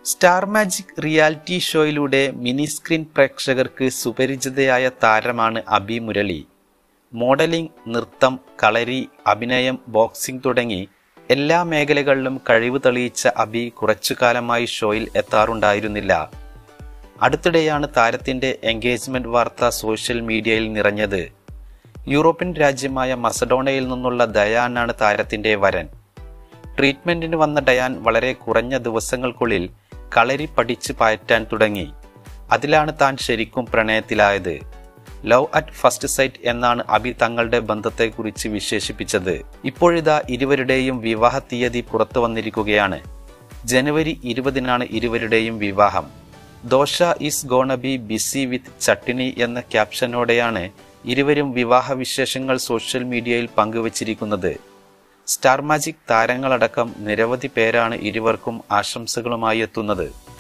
star magic reality ഷോയിലൂടെ mini screen പ്രേക്ഷകർക്ക് സുപരിചിതയായ താരമാണ് അബി മുരളി മോഡലിംഗ് നൃത്തം കളരി അഭിനയം ബോക്സിംഗ് തുടങ്ങി എല്ലാ മേഖലകളിലും കഴിവ് തെളിയിച്ച അബി കുറച്ചു കാലമായി ഷോയിൽ എത്താറുണ്ടായിരുന്നില്ല അടുത്തിടെയാണ് താരത്തിന്റെ എൻഗേജ്മെന്റ് വാർത്ത സോഷ്യൽ മീഡിയയിൽ നിറഞ്ഞത് യൂറോപ്യൻ രാജ്യമായ മസഡോണയിൽ നിന്നുള്ള ദയാനാണ് താരത്തിന്റെ വരൻ ട്രീറ്റ്മെന്റിന് വന്ന ഡയാൻ വളരെ കുറഞ്ഞ ദിവസങ്ങൾക്കുള്ളിൽ കളരി പഠിച്ച് പയറ്റാൻ തുടങ്ങി അതിലാണ് താൻ ശരിക്കും പ്രണയത്തിലായത് ലവ് അറ്റ് ഫസ്റ്റ് സൈറ്റ് എന്നാണ് അബി തങ്ങളുടെ ബന്ധത്തെക്കുറിച്ച് വിശേഷിപ്പിച്ചത് ഇപ്പോഴിതാ ഇരുവരുടെയും വിവാഹ തീയതി പുറത്തു വന്നിരിക്കുകയാണ് ജനുവരി ഇരുപതിനാണ് ഇരുവരുടെയും വിവാഹം dosa is gonna be busy with chutney എന്ന ക്യാപ്ഷനോടെയാണ് ഇരുവരും വിവാഹ വിശേഷങ്ങൾ സോഷ്യൽ മീഡിയയിൽ പങ്കുവച്ചിരിക്കുന്നത് സ്റ്റാർ മാജിക് താരങ്ങളടക്കം നിരവധി പേരാണ് ഇരുവർക്കും ആശംസകളുമായി എത്തുന്നത്